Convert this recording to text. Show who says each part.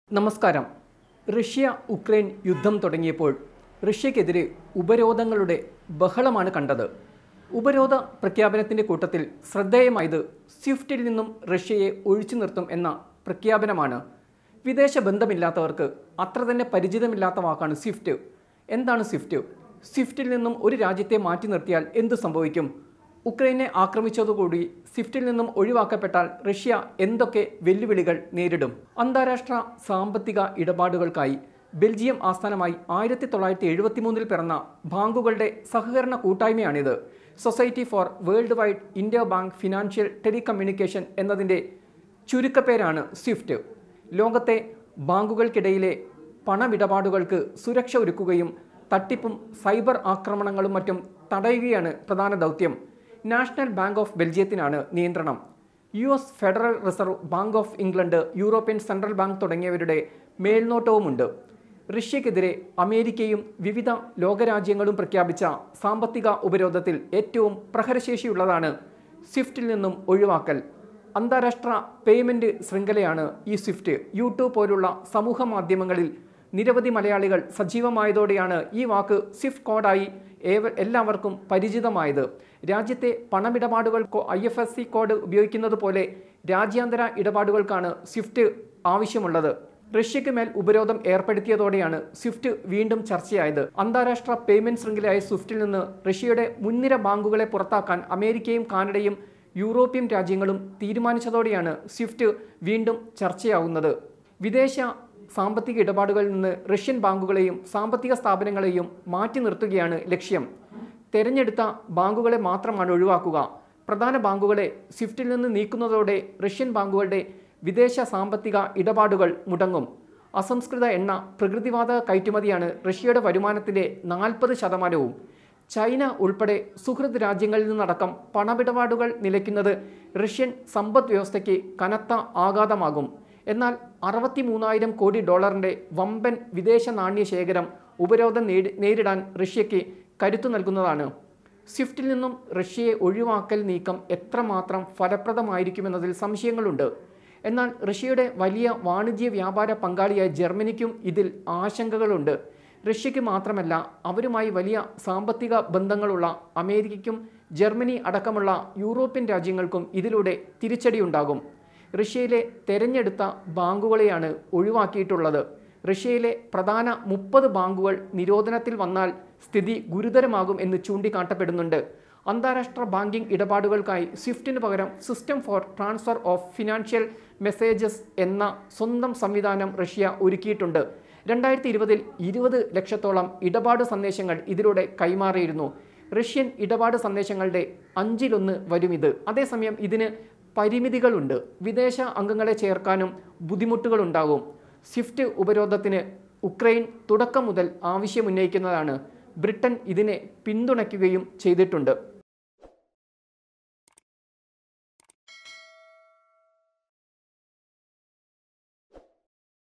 Speaker 1: നമസ്കാരം Russia Ukraine യുദ്ധം തുടങ്ങിയപ്പോൾ റഷ്യക്കെതിരെ ഉപരോധങ്ങളുടെ ബഹളമാണ് കണ്ടത് ഉപരോധ പ്രഖ്യാപനത്തിൻ്റെ കൂട്ടത്തിൽ ശ്രദ്ധേയമായത് സ്വിഫ്റ്റിൽ നിന്നും റഷ്യയെ ഒഴിച്ചു നിർത്തും എന്ന പ്രഖ്യാപനമാണ് വിദേശ ബന്ധമില്ലാത്തവർക്ക് അത്ര തന്നെ പരിചിതമില്ലാത്ത വാക്കാണ് സ്വിഫ്റ്റ് എന്താണ് സ്വിഫ്റ്റ് സ്വിഫ്റ്റിൽ നിന്നും ഒരു രാജ്യത്തെ മാറ്റി നിർത്തിയാൽ എന്ത് സംഭവിക്കും ഉക്രൈനെ ആക്രമിച്ചതോടുകൂടി സ്വിഫ്റ്റിൽ നിന്നും ഒഴിവാക്കപ്പെട്ടാൽ റഷ്യ എന്തൊക്കെ വെല്ലുവിളികൾ നേരിടും അന്താരാഷ്ട്ര സാമ്പത്തിക ഇടപാടുകൾക്കായി ബെൽജിയം ആസ്ഥാനമായി ആയിരത്തി തൊള്ളായിരത്തി എഴുപത്തി മൂന്നിൽ പിറന്ന ബാങ്കുകളുടെ സഹകരണ കൂട്ടായ്മയാണിത് society for worldwide interbank financial telecommunication എന്നതിൻ്റെ ചുരുക്കപ്പേരാണ് സ്വിഫ്റ്റ് ലോകത്തെ ബാങ്കുകൾക്കിടയിലെ പണമിടപാടുകൾക്ക് സുരക്ഷ ഒരുക്കുകയും തട്ടിപ്പും സൈബർ ആക്രമണങ്ങളും മറ്റും തടയുകയാണ് പ്രധാന ദൗത്യം നാഷണൽ ബാങ്ക് ഓഫ് ബെൽജിയത്തിനാണ് നിയന്ത്രണം U S Federal Reserve Bank of England European Central Bank തുടങ്ങിയവരുടെ മേൽനോട്ടവുമുണ്ട് റഷ്യക്കെതിരെ അമേരിക്കയും വിവിധ ലോകരാജ്യങ്ങളും പ്രഖ്യാപിച്ച സാമ്പത്തിക ഉപരോധത്തിൽ ഏറ്റവും പ്രഹരശേഷിയുള്ളതാണ് സ്വിഫ്റ്റിൽ നിന്നും ഒഴിവാക്കൽ അന്താരാഷ്ട്ര പേയ്മെന്റ് ശൃംഖലയാണ് ഈ സ്വിഫ്റ്റ് യൂട്യൂബ് പോലുള്ള സമൂഹ മാധ്യമങ്ങളിൽ നിരവധി മലയാളികൾ സജീവമായതോടെയാണ് ഈ വാക്ക് സ്വിഫ്റ്റ് കോഡായി ഏവ എല്ലാവർക്കും പരിചിതമായത് രാജ്യത്തെ പണമിടപാടുകൾക്കോ I F S C code ഉപയോഗിക്കുന്നത് പോലെ രാജ്യാന്തര ഇടപാടുകൾക്കാണ് സ്വിഫ്റ്റ് ആവശ്യമുള്ളത് റഷ്യയ്ക്ക് മേൽ ഉപരോധം ഏർപ്പെടുത്തിയതോടെയാണ് സ്വിഫ്റ്റ് വീണ്ടും ചർച്ചയായത് അന്താരാഷ്ട്ര പേയ്മെന്റ് ശൃംഖലയായ സ്വിഫ്റ്റിൽ നിന്ന് റഷ്യയുടെ മുൻനിര ബാങ്കുകളെ പുറത്താക്കാൻ അമേരിക്കയും കാനഡയും യൂറോപ്യൻ രാജ്യങ്ങളും തീരുമാനിച്ചതോടെയാണ് സ്വിഫ്റ്റ് വീണ്ടും ചർച്ചയാവുന്നത് വിദേശ സാമ്പത്തിക ഇടപാടുകളിൽ നിന്ന് റഷ്യൻ ബാങ്കുകളെയും സാമ്പത്തിക സ്ഥാപനങ്ങളെയും മാറ്റി നിർത്തുകയാണ് ലക്ഷ്യം തെരഞ്ഞെടുത്ത ബാങ്കുകളെ മാത്രമാണ് ഒഴിവാക്കുക പ്രധാന ബാങ്കുകളെ സ്വിഫ്റ്റിൽ നിന്ന് നീക്കുന്നതോടെ റഷ്യൻ ബാങ്കുകളുടെ വിദേശ സാമ്പത്തിക ഇടപാടുകൾ മുടങ്ങും അസംസ്കൃത എണ്ണ പ്രകൃതിവാതക കയറ്റുമതിയാണ് റഷ്യയുടെ വരുമാനത്തിൻ്റെ നാൽപ്പത് ശതമാനവും ചൈന ഉൾപ്പെടെ സുഹൃത് രാജ്യങ്ങളിൽ നിന്നടക്കം പണമിടപാടുകൾ നിലയ്ക്കുന്നത് റഷ്യൻ സമ്പദ് വ്യവസ്ഥയ്ക്ക് കനത്ത ആഘാതമാകും എന്നാൽ അറുപത്തി മൂന്നായിരം കോടി ഡോളറിന്റെ വമ്പൻ വിദേശ നാണ്യ ശേഖരം ഉപരോധം നേടി നേരിടാൻ റഷ്യയ്ക്ക് കരുത്തു നൽകുന്നതാണ് സ്വിഫ്റ്റിൽ നിന്നും റഷ്യയെ ഒഴിവാക്കൽ നീക്കം എത്രമാത്രം ഫലപ്രദമായിരിക്കുമെന്നതിൽ സംശയങ്ങളുണ്ട് എന്നാൽ റഷ്യയുടെ വലിയ വാണിജ്യ വ്യാപാര പങ്കാളിയായ ജർമ്മനിക്കും ഇതിൽ ആശങ്കകളുണ്ട് റഷ്യയ്ക്ക് മാത്രമല്ല അവരുമായി വലിയ സാമ്പത്തിക ബന്ധങ്ങളുള്ള അമേരിക്കയ്ക്കും ജർമ്മനി അടക്കമുള്ള യൂറോപ്യൻ രാജ്യങ്ങൾക്കും ഇതിലൂടെ തിരിച്ചടിയുണ്ടാകും റഷ്യയിലെ തെരഞ്ഞെടുത്ത ബാങ്കുകളെയാണ് ഒഴിവാക്കിയിട്ടുള്ളത് റഷ്യയിലെ പ്രധാന മുപ്പത് ബാങ്കുകൾ നിരോധനത്തിൽ വന്നാൽ സ്ഥിതി ഗുരുതരമാകും എന്ന് ചൂണ്ടിക്കാട്ടപ്പെടുന്നുണ്ട് അന്താരാഷ്ട്ര ബാങ്കിംഗ് ഇടപാടുകൾക്കായി സ്വിഫ്റ്റിന് പകരം system for transfer of financial messages എന്ന സ്വന്തം സംവിധാനം റഷ്യ ഒരുക്കിയിട്ടുണ്ട് രണ്ടായിരത്തി ഇരുപതിൽ ഇരുപത് ലക്ഷത്തോളം ഇടപാട് സന്ദേശങ്ങൾ ഇതിലൂടെ കൈമാറിയിരുന്നു റഷ്യൻ ഇടപാട് സന്ദേശങ്ങളുടെ അഞ്ചിലൊന്ന് വരും ഇത് അതേസമയം ഇതിന് പരിമിതികളുണ്ട് വിദേശ അംഗങ്ങളെ ചേർക്കാനും ബുദ്ധിമുട്ടുകളുണ്ടാകും സ്വിഫ്റ്റ് ഉപരോധത്തിന് ഉക്രൈൻ തുടക്കം മുതൽ ആവശ്യമുന്നയിക്കുന്നതാണ് ബ്രിട്ടൻ ഇതിനെ പിന്തുണയ്ക്കുകയും ചെയ്തിട്ടുണ്ട്